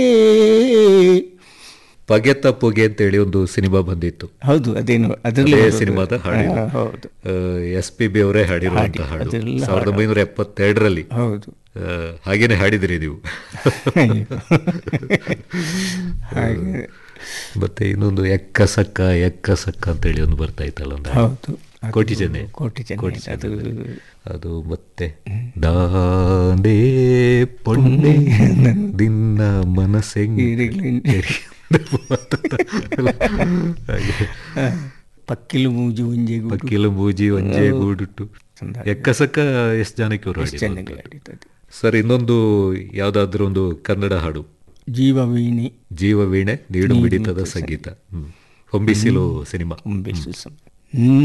ಪಗೆತ್ತ ಪೊಗೆ ಅಂತೇಳಿ ಒಂದು ಸಿನಿಮಾ ಬಂದಿತ್ತು ಹೌದು ಅದೇನು ಅದರಲ್ಲಿ ಅದೇ ಬರೋದು. ಸಿನಿಮಾದ ಹಾಡು ಹಾ, ಹೌದು ಎಸ್ ಪಿ ಬಿ ಅವರೇ ಹಾಡಿರುವಂತ ಹಾಡು ಅದೆಲ್ಲ ಸಾವಿರದ ಒಂಬೈನೂರ ಎಪ್ಪತ್ತೆರಡರಲ್ಲಿ ಹೌದು ಆ, ಹಾಗೇನೆ ಹಾಡಿದಿರಿ ನೀವು ಹಾಗೆ ಮತ್ತೆ ಇನ್ನೊಂದು ಎಕ್ಕ ಸಕ್ಕ ಎಕ್ಕ ಸಕ್ಕ ಅಂತೇಳಿ ಒಂದು ಬರ್ತಾ ಇತ್ತಲ್ಲ ಒಂದು ಹಾಡು. ಹೌದು ಅದು ಕೋಟಿ ಜನ ಕೋಟಿ ಜನ ಕೋಟಿ ಅದು ಅದು ಮತ್ತೆ ದಾಂಡೇ ಪೊಣ್ಣೆ ದಿನ ಮನಸ್ಸೆಂಗ್ ಹಾಗೆ ಪಕ್ಕಿಲು ಮೂಜು ಒಂಜೆ ಗೂಡು ಪಕ್ಕಿಲ ಬೂಜಿ ಒಂಜೆ ಗೂಡುಟ್ಟು ಚಂದ. ಎಕ್ಕಸಕ್ಕ ಎಸ್ ಜನಕ್ಕೆ ಅವರು ಚೆನ್ನಾಗಿ ಆಡಿದ್ದು ಸರ್ ಇನ್ನೊಂದು ಯಾವ್ದಾದ್ರು ಒಂದು ಕನ್ನಡ ಹಾಡು ಜೀವವೀಣೆ ಜೀವ ವೀಣೆ ನೀಡು ಮಿಡಿತದ ಸಂಗೀತ ಹ್ಮ್ ಹೊಂಬಿಸಿಲು ಸಿನಿಮಾ ಹೊಂಬಿಸು ಸಂ ಹ್ಮ್